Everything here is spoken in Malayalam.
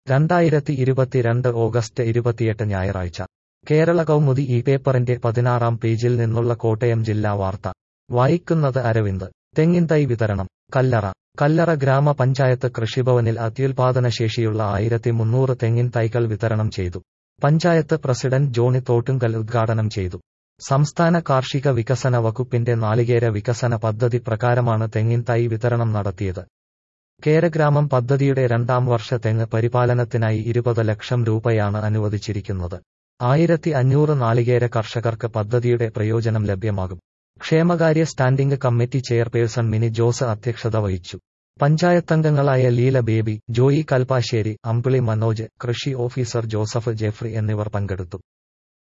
രണ്ടായിരത്തി ഇരുപത്തിരണ്ട് ഓഗസ്റ്റ് ഇരുപത്തിയെട്ട് ഞായറാഴ്ച കേരള കൗമുദി ഈ പേപ്പറിന്റെ പതിനാറാം പേജിൽ നിന്നുള്ള കോട്ടയം ജില്ലാ വാർത്ത വായിക്കുന്നത് അരവിന്ദ് തെങ്ങിൻ തൈ വിതരണം കല്ലറ കല്ലറ ഗ്രാമപഞ്ചായത്ത് കൃഷിഭവനിൽ അത്യുൽപാദനശേഷിയുള്ള ആയിരത്തി മുന്നൂറ് തെങ്ങിൻ തൈകൾ വിതരണം ചെയ്തു പഞ്ചായത്ത് പ്രസിഡന്റ് ജോണി തോട്ടുങ്കൽ ഉദ്ഘാടനം ചെയ്തു സംസ്ഥാന കാർഷിക വികസന വകുപ്പിന്റെ നാളികേര വികസന പദ്ധതി പ്രകാരമാണ് തെങ്ങിൻ തൈ വിതരണം നടത്തിയത് കേരഗ്രാമം പദ്ധതിയുടെ രണ്ടാം വർഷ തെങ്ങ് പരിപാലനത്തിനായി ഇരുപത് ലക്ഷം രൂപയാണ് അനുവദിച്ചിരിക്കുന്നത് ആയിരത്തി അഞ്ഞൂറ് നാളികേര കർഷകർക്ക് പദ്ധതിയുടെ പ്രയോജനം ലഭ്യമാകും ക്ഷേമകാര്യ standing committee chairperson Mini Jose അധ്യക്ഷത വഹിച്ചു പഞ്ചായത്തംഗങ്ങളായ ലീല ബേബി ജോയി കൽപ്പാശ്ശേരി അമ്പിളി മനോജ് കൃഷി ഓഫീസർ ജോസഫ് ജെഫ്രി എന്നിവർ പങ്കെടുത്തു